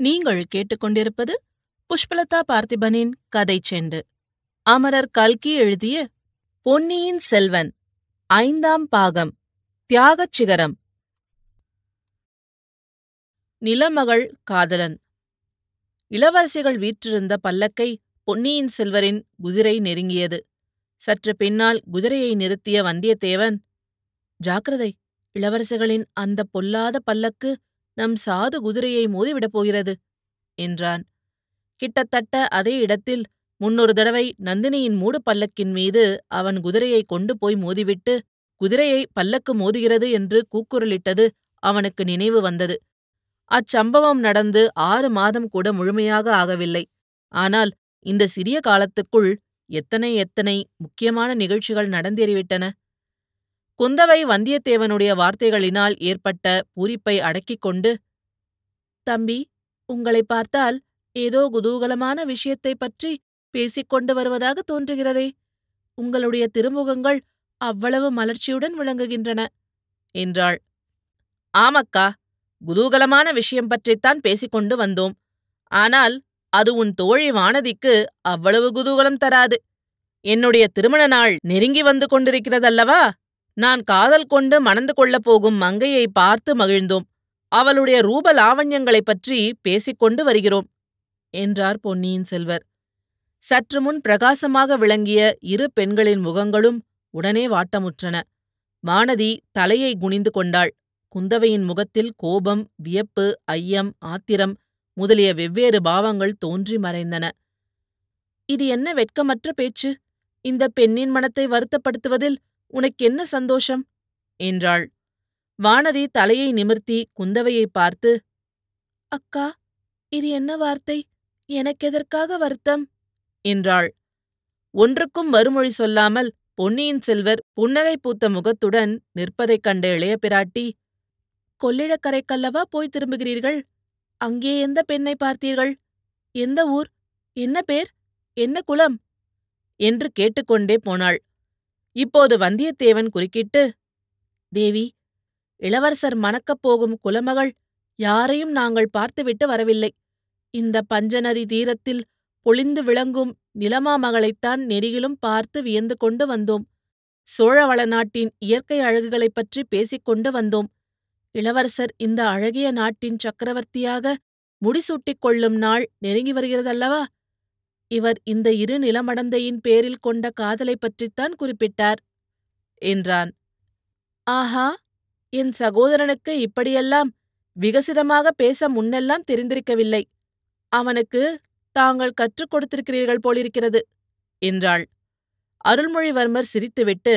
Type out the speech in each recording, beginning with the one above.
நீங்கள் கேட்டுக்கொண்டிருப்பது புஷ்பலதா பார்த்திபனின் கதை செண்டு அமரர் கல்கி எழுதிய பொன்னியின் செல்வன் ஐந்தாம் பாகம் தியாகச் சிகரம் நிலமகள் காதலன் இளவரசிகள் வீற்றிருந்த பல்லக்கை பொன்னியின் செல்வரின் குதிரை நெருங்கியது சற்று பின்னால் குதிரையை நிறுத்திய வந்தியத்தேவன் ஜாக்கிரதை இளவரசிகளின் அந்த பொல்லாத பல்லக்கு நம் சாது குதிரையை மோதிவிடப் போகிறது என்றான் கிட்டத்தட்ட அதே இடத்தில் முன்னொரு தடவை நந்தினியின் மூடு பல்லக்கின் மீது அவன் குதிரையை கொண்டு போய் மோதிவிட்டு குதிரையை பல்லக்கு மோதுகிறது என்று கூக்குரலிட்டது அவனுக்கு நினைவு வந்தது அச்சம்பவம் நடந்து ஆறு மாதம் கூட முழுமையாக ஆகவில்லை ஆனால் இந்த சிறிய காலத்துக்குள் எத்தனை எத்தனை முக்கியமான நிகழ்ச்சிகள் நடந்தேறிவிட்டன குந்தவை வந்தியத்தேவனுடைய வார்த்தைகளினால் ஏற்பட்ட பூரிப்பை அடக்கிக் கொண்டு தம்பி உங்களை பார்த்தால் ஏதோ குதூகலமான விஷயத்தைப் பற்றி பேசிக் கொண்டு வருவதாக தோன்றுகிறதே உங்களுடைய திருமுகங்கள் அவ்வளவு மலர்ச்சியுடன் விளங்குகின்றன என்றாள் ஆமக்கா குதூகலமான விஷயம் பற்றித்தான் பேசிக்கொண்டு வந்தோம் ஆனால் அது உன் தோழி வானதிக்கு அவ்வளவு குதூகலம் தராது என்னுடைய திருமண நாள் நெருங்கி வந்து கொண்டிருக்கிறதல்லவா நான் காதல் கொண்டு மணந்து கொள்ளப் போகும் மங்கையை பார்த்து மகிழ்ந்தோம் அவளுடைய ரூப லாவண்யங்களைப் பற்றி பேசிக்கொண்டு வருகிறோம் என்றார் பொன்னியின் செல்வர் சற்று முன் பிரகாசமாக விளங்கிய இரு பெண்களின் முகங்களும் உடனே வாட்டமுற்றன வானதி தலையை குனிந்து கொண்டாள் குந்தவையின் முகத்தில் கோபம் வியப்பு ஐயம் ஆத்திரம் முதலிய வெவ்வேறு பாவங்கள் தோன்றி மறைந்தன இது என்ன வெட்கமற்ற பேச்சு இந்த பெண்ணின் மனத்தை வருத்தப்படுத்துவதில் உனக்கென்ன சந்தோஷம் என்றாள் வானதி தலையை நிமிர்த்தி குந்தவையைப் பார்த்து அக்கா இது என்ன வார்த்தை எனக்கெதற்காக வருத்தம் என்றாள் ஒன்றுக்கும் மறுமொழி சொல்லாமல் பொன்னியின் செல்வர் புன்னகை பூத்த முகத்துடன் நிற்பதைக் கண்ட இளைய பிராட்டி கொள்ளிடக்கரைக்கல்லவா போய் திரும்புகிறீர்கள் அங்கே எந்த பெண்ணை பார்த்தீர்கள் எந்த ஊர் என்ன பேர் என்ன குலம் என்று கேட்டுக்கொண்டே போனாள் இப்போது வந்தியத்தேவன் குறுக்கிட்டு தேவி இளவரசர் மணக்கப் போகும் குலமகள் யாரையும் நாங்கள் பார்த்துவிட்டு வரவில்லை இந்த பஞ்சநதி தீரத்தில் பொழிந்து விளங்கும் நிலமாமகளைத்தான் நெறியிலும் பார்த்து வியந்து கொண்டு வந்தோம் சோழவள நாட்டின் இயற்கை அழகுகளைப் பற்றி பேசிக் கொண்டு வந்தோம் இளவரசர் இந்த அழகிய நாட்டின் சக்கரவர்த்தியாக முடிசூட்டிக் கொள்ளும் நாள் நெருங்கி வருகிறதல்லவா இவர் இந்த இரு நிலமடந்தையின் பேரில் கொண்ட காதலைப் பற்றித்தான் குறிப்பிட்டார் என்றான் ஆஹா என் சகோதரனுக்கு இப்படியெல்லாம் விகசிதமாக பேச முன்னெல்லாம் தெரிந்திருக்கவில்லை அவனுக்கு தாங்கள் கற்றுக் கொடுத்திருக்கிறீர்கள் போலிருக்கிறது என்றாள் அருள்மொழிவர்மர் சிரித்துவிட்டு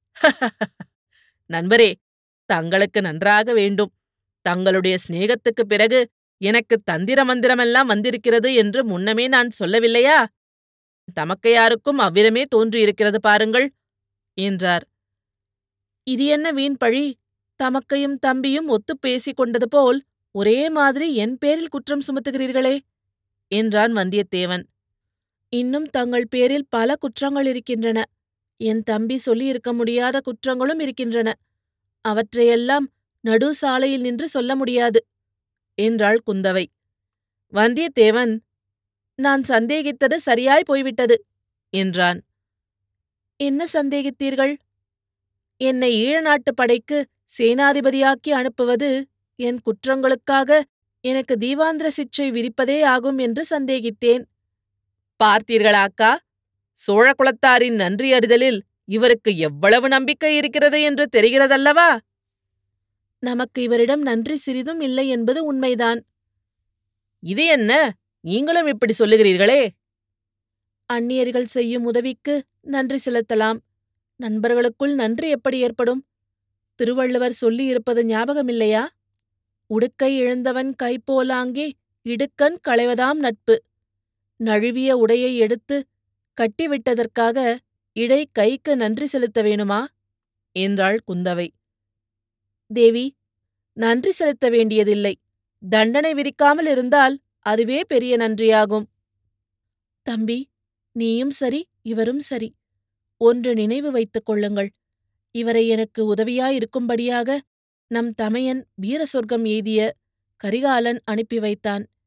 நண்பரே தங்களுக்கு நன்றாக வேண்டும் தங்களுடைய சிநேகத்துக்குப் பிறகு எனக்கு தந்திர மந்திரமெல்லாம் வந்திருக்கிறது என்று முன்னமே நான் சொல்லவில்லையா தமக்கையாருக்கும் அவ்விதமே தோன்றியிருக்கிறது பாருங்கள் என்றார் இது என்ன வீண் பழி தமக்கையும் தம்பியும் ஒத்துப் பேசிக் கொண்டது போல் ஒரே மாதிரி என் பேரில் குற்றம் சுமத்துகிறீர்களே என்றான் வந்தியத்தேவன் இன்னும் தங்கள் பேரில் பல குற்றங்கள் இருக்கின்றன என் தம்பி சொல்லியிருக்க முடியாத குற்றங்களும் இருக்கின்றன அவற்றையெல்லாம் நடு சாலையில் நின்று சொல்ல முடியாது என்றாள் குந்தவை வந்தியத்தேவன் நான் சந்தேகித்தது சரியாய் போய்விட்டது என்றான் என்ன சந்தேகித்தீர்கள் என்னை ஈழ நாட்டுப் படைக்கு சேனாதிபதியாக்கி அனுப்புவது என் குற்றங்களுக்காக எனக்கு தீவாந்திர சிற்றை விதிப்பதே ஆகும் என்று சந்தேகித்தேன் பார்த்தீர்களாக்கா சோழ குலத்தாரின் நன்றியறிதலில் இவருக்கு எவ்வளவு நம்பிக்கை இருக்கிறது என்று தெரிகிறதல்லவா நமக்கு இவரிடம் நன்றி சிறிதும் இல்லை என்பது உண்மைதான் இது என்ன நீங்களும் இப்படி சொல்லுகிறீர்களே அந்நியர்கள் செய்யும் உதவிக்கு நன்றி செலுத்தலாம் நண்பர்களுக்குள் நன்றி எப்படி ஏற்படும் திருவள்ளுவர் சொல்லியிருப்பது ஞாபகமில்லையா உடுக்கை இழந்தவன் கைப்போலாங்கே இடுக்கண் களைவதாம் நட்பு நழுவிய உடையை எடுத்து கட்டிவிட்டதற்காக இடை கைக்கு நன்றி செலுத்த வேணுமா என்றாள் குந்தவை தேவி நன்றி செலுத்த வேண்டியதில்லை தண்டனை விதிக்காமல் இருந்தால் அதுவே பெரிய நன்றியாகும் தம்பி நீயும் சரி இவரும் சரி ஒன்று நினைவு வைத்துக் கொள்ளுங்கள் இவரை எனக்கு உதவியாயிருக்கும்படியாக நம் தமையன் வீர சொர்க்கம் எய்திய கரிகாலன் அனுப்பி வைத்தான்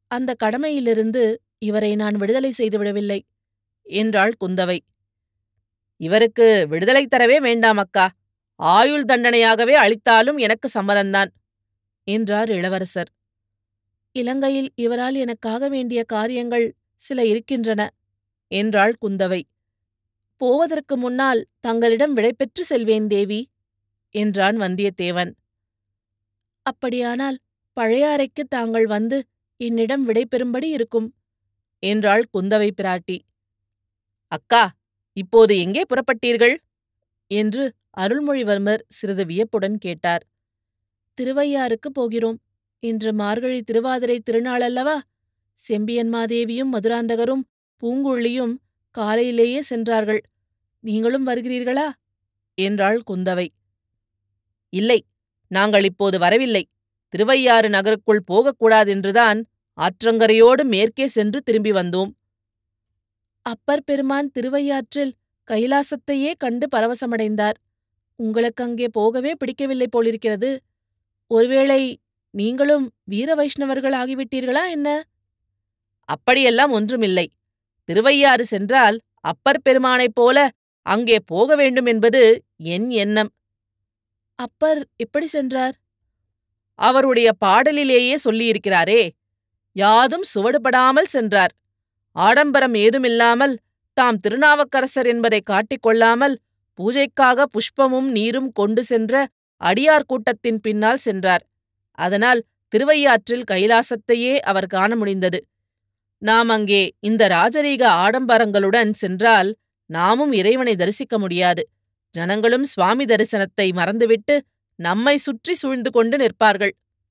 அந்த கடமையிலிருந்து இவரை நான் விடுதலை செய்துவிடவில்லை என்றாள் குந்தவை இவருக்கு விடுதலை தரவே வேண்டாம் அக்கா ஆயுள் தண்டனையாகவே அளித்தாலும் எனக்கு சம்மதந்தான் என்றார் இளவரசர் இலங்கையில் இவரால் எனக்காக வேண்டிய காரியங்கள் சில இருக்கின்றன என்றாள் குந்தவை போவதற்கு முன்னால் தங்களிடம் விடைபெற்று செல்வேன் தேவி என்றான் வந்தியத்தேவன் அப்படியானால் பழையாறைக்கு தாங்கள் வந்து என்னிடம் விடை பெறும்படி இருக்கும் என்றாள் குந்தவை பிராட்டி அக்கா இப்போது எங்கே புறப்பட்டீர்கள் என்று அருள்மொழிவர்மர் சிறிது வியப்புடன் கேட்டார் திருவையாறுக்கு போகிறோம் இன்று மார்கழி திருவாதிரை திருநாளல்லவா செம்பியன்மாதேவியும் மதுராந்தகரும் பூங்குழலியும் காலையிலேயே சென்றார்கள் நீங்களும் வருகிறீர்களா என்றாள் குந்தவை இல்லை நாங்கள் இப்போது வரவில்லை திருவையாறு நகருக்குள் போகக்கூடாதென்றுதான் ஆற்றங்கரையோடு மேற்கே சென்று திரும்பி வந்தோம் அப்பர் பெருமான் திருவையாற்றில் கைலாசத்தையே கண்டு பரவசமடைந்தார் உங்களுக்கு அங்கே போகவே பிடிக்கவில்லை போலிருக்கிறது ஒருவேளை நீங்களும் வீர வைஷ்ணவர்கள் ஆகிவிட்டீர்களா என்ன அப்படியெல்லாம் ஒன்றுமில்லை திருவையாறு சென்றால் அப்பர் பெருமானைப் போல அங்கே போக வேண்டும் என்பது என் எண்ணம் அப்பர் எப்படி சென்றார் அவருடைய பாடலிலேயே சொல்லியிருக்கிறாரே யாதும் சுவடுபடாமல் சென்றார் ஆடம்பரம் ஏதுமில்லாமல் தாம் திருநாவுக்கரசர் என்பதை காட்டிக்கொள்ளாமல் பூஜைக்காக புஷ்பமும் நீரும் கொண்டு சென்ற அடியார் கூட்டத்தின் பின்னால் சென்றார் அதனால் திருவையாற்றில் கைலாசத்தையே அவர் காண முடிந்தது நாம் அங்கே இந்த ராஜரீக ஆடம்பரங்களுடன் சென்றால் நாமும் இறைவனை தரிசிக்க முடியாது ஜனங்களும் சுவாமி தரிசனத்தை மறந்துவிட்டு நம்மை சுற்றி சூழ்ந்து கொண்டு நிற்பார்கள்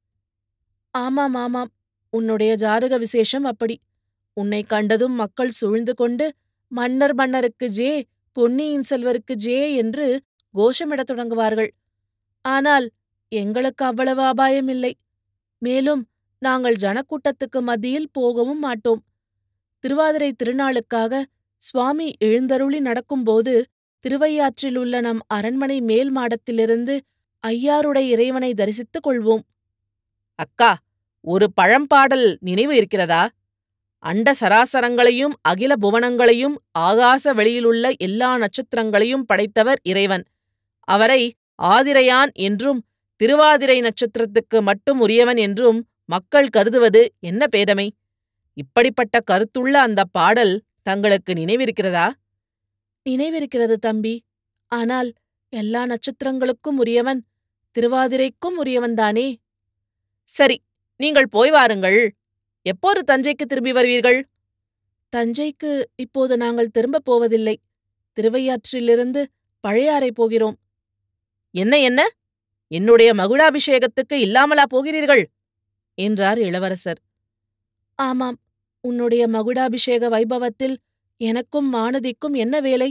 ஆமாம் ஆமாம் உன்னுடைய ஜாதக விசேஷம் அப்படி உன்னை கண்டதும் மக்கள் சூழ்ந்து கொண்டு மன்னர் மன்னருக்கு ஜே பொன்னியின் செல்வருக்கு ஜே என்று கோஷமிடத் தொடங்குவார்கள் ஆனால் எங்களுக்கு அவ்வளவு அபாயம் இல்லை மேலும் நாங்கள் ஜனக்கூட்டத்துக்கு மத்தியில் போகவும் மாட்டோம் திருவாதிரை திருநாளுக்காக சுவாமி எழுந்தருளி நடக்கும்போது திருவையாற்றில் உள்ள நம் அரண்மனை மேல் மாடத்திலிருந்து ஐயாருடைய இறைவனை தரிசித்துக் கொள்வோம் அக்கா ஒரு பழம்பாடல் நினைவு இருக்கிறதா அண்ட சராசரங்களையும் அகில புவனங்களையும் ஆகாச வெளியிலுள்ள எல்லா நட்சத்திரங்களையும் படைத்தவர் இறைவன் அவரை ஆதிரையான் என்றும் திருவாதிரை நட்சத்திரத்துக்கு மட்டும் உரியவன் என்றும் மக்கள் கருதுவது என்ன பேதமை இப்படிப்பட்ட கருத்துள்ள அந்த பாடல் தங்களுக்கு நினைவிருக்கிறதா நினைவிருக்கிறது தம்பி ஆனால் எல்லா நட்சத்திரங்களுக்கும் உரியவன் திருவாதிரைக்கும் உரியவன்தானே சரி நீங்கள் போய் வாருங்கள் எப்போது தஞ்சைக்கு திரும்பி வருவீர்கள் தஞ்சைக்கு இப்போது நாங்கள் திரும்பப் போவதில்லை திருவையாற்றிலிருந்து பழையாறை போகிறோம் என்ன என்ன என்னுடைய மகுடாபிஷேகத்துக்கு இல்லாமலா போகிறீர்கள் என்றார் இளவரசர் ஆமாம் உன்னுடைய மகுடாபிஷேக வைபவத்தில் எனக்கும் வானதிக்கும் என்ன வேலை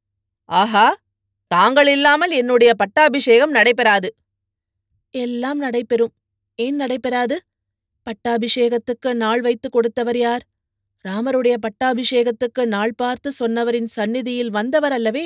ஆஹா தாங்கள் இல்லாமல் என்னுடைய பட்டாபிஷேகம் நடைபெறாது எல்லாம் நடைபெறும் ஏன் நடைபெறாது பட்டாபிஷேகத்துக்கு நாள் வைத்து கொடுத்தவர் யார் ராமருடைய பட்டாபிஷேகத்துக்கு நாள் பார்த்து சொன்னவரின் சந்நிதியில் வந்தவர் அல்லவே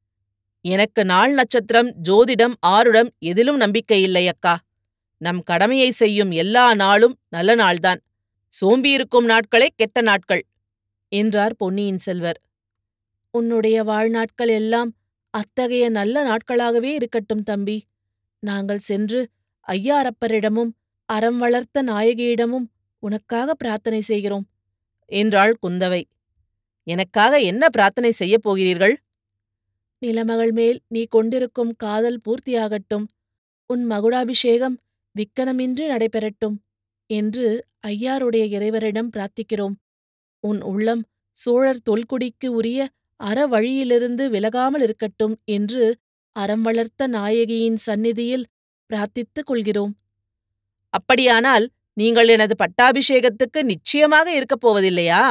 எனக்கு நாள் நட்சத்திரம் ஜோதிடம் ஆருடம் எதிலும் நம்பிக்கையில்லை அக்கா நம் கடமையை செய்யும் எல்லா நாளும் நல்ல நாள்தான் சோம்பியிருக்கும் நாட்களே கெட்ட நாட்கள் என்றார் பொன்னியின் செல்வர் உன்னுடைய வாழ்நாட்கள் எல்லாம் அத்தகைய நல்ல நாட்களாகவே இருக்கட்டும் தம்பி நாங்கள் சென்று ஐயாரப்பரிடமும் அறம் வளர்த்த நாயகியிடமும் உனக்காக பிரார்த்தனை செய்கிறோம் என்றாள் குந்தவை எனக்காக என்ன பிரார்த்தனை செய்யப் போகிறீர்கள் நிலமகள் மேல் நீ கொண்டிருக்கும் காதல் பூர்த்தியாகட்டும் உன் மகுடாபிஷேகம் விக்கனமின்றி நடைபெறட்டும் என்று ஐயாருடைய இறைவரிடம் பிரார்த்திக்கிறோம் உன் உள்ளம் சோழர் தொல்குடிக்கு உரிய அற வழியிலிருந்து விலகாமல் இருக்கட்டும் என்று அறம் வளர்த்த நாயகியின் சந்நிதியில் பிரார்த்தித்துக் கொள்கிறோம் அப்படியானால் நீங்கள் எனது பட்டாபிஷேகத்துக்கு நிச்சயமாக இருக்கப் போவதில்லையா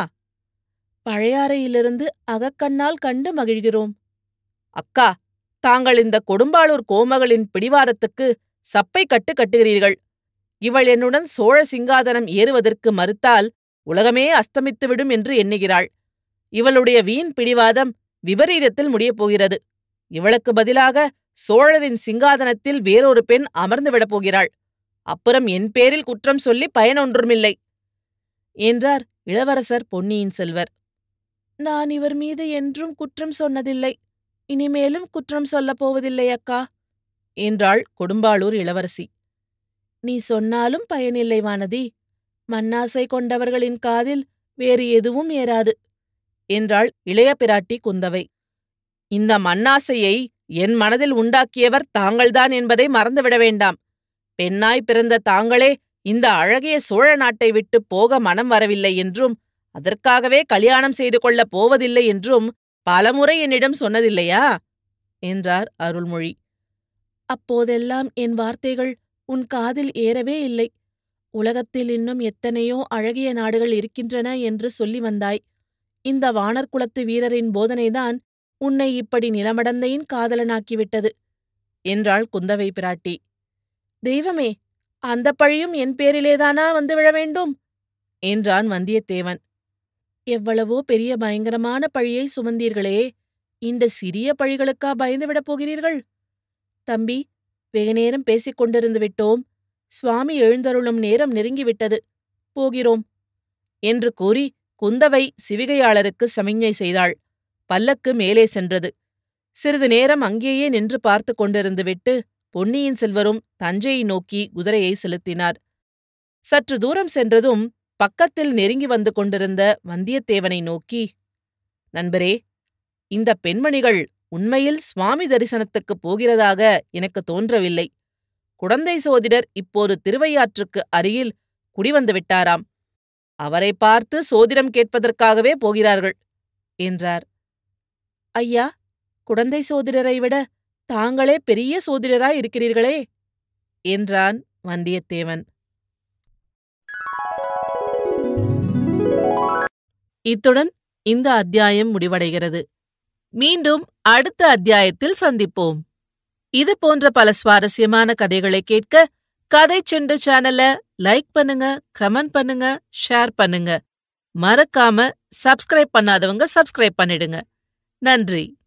பழையாறையிலிருந்து அகக்கண்ணால் கண்டு மகிழ்கிறோம் அக்கா தாங்கள் இந்த கொடும்பாளூர் கோமகளின் பிடிவாதத்துக்கு சப்பை கட்டு கட்டுகிறீர்கள் இவள் என்னுடன் சோழ சிங்காதனம் ஏறுவதற்கு மறுத்தால் உலகமே அஸ்தமித்துவிடும் என்று எண்ணுகிறாள் இவளுடைய வீண் பிடிவாதம் விபரீதத்தில் முடியப் போகிறது இவளுக்கு பதிலாக சோழரின் சிங்காதனத்தில் வேறொரு பெண் அமர்ந்து விடப் போகிறாள் அப்புறம் என் பேரில் குற்றம் சொல்லி பயனொன்றுமில்லை என்றார் இளவரசர் பொன்னியின் செல்வர் நான் இவர் மீது என்றும் குற்றம் சொன்னதில்லை இனிமேலும் குற்றம் சொல்லப் போவதில்லை அக்கா என்றாள் கொடும்பாளூர் இளவரசி நீ சொன்னாலும் பயனில்லை வானதி மண்ணாசை கொண்டவர்களின் காதில் வேறு எதுவும் ஏறாது என்றாள் இளைய பிராட்டி குந்தவை இந்த மண்ணாசையை என் மனதில் உண்டாக்கியவர் தாங்கள்தான் என்பதை மறந்துவிட வேண்டாம் பெண்ணாய் பிறந்த தாங்களே இந்த அழகிய சோழ நாட்டை விட்டு போக மனம் வரவில்லை என்றும் அதற்காகவே கல்யாணம் செய்து கொள்ளப் போவதில்லை என்றும் பலமுறை என்னிடம் சொன்னதில்லையா என்றார் அருள்மொழி அப்போதெல்லாம் என் வார்த்தைகள் உன் காதில் ஏறவே இல்லை உலகத்தில் இன்னும் எத்தனையோ அழகிய நாடுகள் இருக்கின்றன என்று சொல்லி வந்தாய் இந்த வானர் குலத்து வீரரின் போதனைதான் உன்னை இப்படி நிலமடந்தையின் காதலனாக்கிவிட்டது என்றாள் குந்தவை பிராட்டி தெய்வமே அந்த பழியும் என் பேரிலேதானா வந்து விழ வேண்டும் என்றான் வந்தியத்தேவன் எவ்வளவோ பெரிய பயங்கரமான பழியை சுமந்தீர்களே இந்த சிறிய பழிகளுக்கா பயந்துவிடப் போகிறீர்கள் தம்பி வெகுநேரம் பேசிக் கொண்டிருந்து விட்டோம் சுவாமி எழுந்தருளும் நேரம் நெருங்கிவிட்டது போகிறோம் என்று கூறி குந்தவை சிவிகையாளருக்கு சமிஞ்ஞை செய்தாள் பல்லக்கு மேலே சென்றது சிறிது நேரம் அங்கேயே நின்று பார்த்து கொண்டிருந்துவிட்டு பொன்னியின் செல்வரும் தஞ்சையை நோக்கி குதிரையை செலுத்தினார் சற்று தூரம் சென்றதும் பக்கத்தில் நெருங்கி வந்து கொண்டிருந்த வந்தியத்தேவனை நோக்கி நண்பரே இந்த பெண்மணிகள் உண்மையில் சுவாமி தரிசனத்துக்குப் போகிறதாக எனக்கு தோன்றவில்லை குடந்தை சோதிடர் இப்போது திருவையாற்றுக்கு அருகில் குடிவந்து விட்டாராம் அவரை பார்த்து சோதிடம் கேட்பதற்காகவே போகிறார்கள் என்றார் ஐயா குடந்தை சோதிடரை விட தாங்களே பெரிய சோதிடராய் இருக்கிறீர்களே என்றான் வந்தியத்தேவன் இத்துடன் இந்த அத்தியாயம் முடிவடைகிறது மீண்டும் அடுத்த அத்தியாயத்தில் சந்திப்போம் இது போன்ற பல சுவாரஸ்யமான கதைகளை கேட்க கதை செண்டு சேனலை லைக் பண்ணுங்க கமெண்ட் பண்ணுங்க ஷேர் பண்ணுங்க மறக்காம சப்ஸ்கிரைப் பண்ணாதவங்க சப்ஸ்கிரைப் பண்ணிடுங்க நன்றி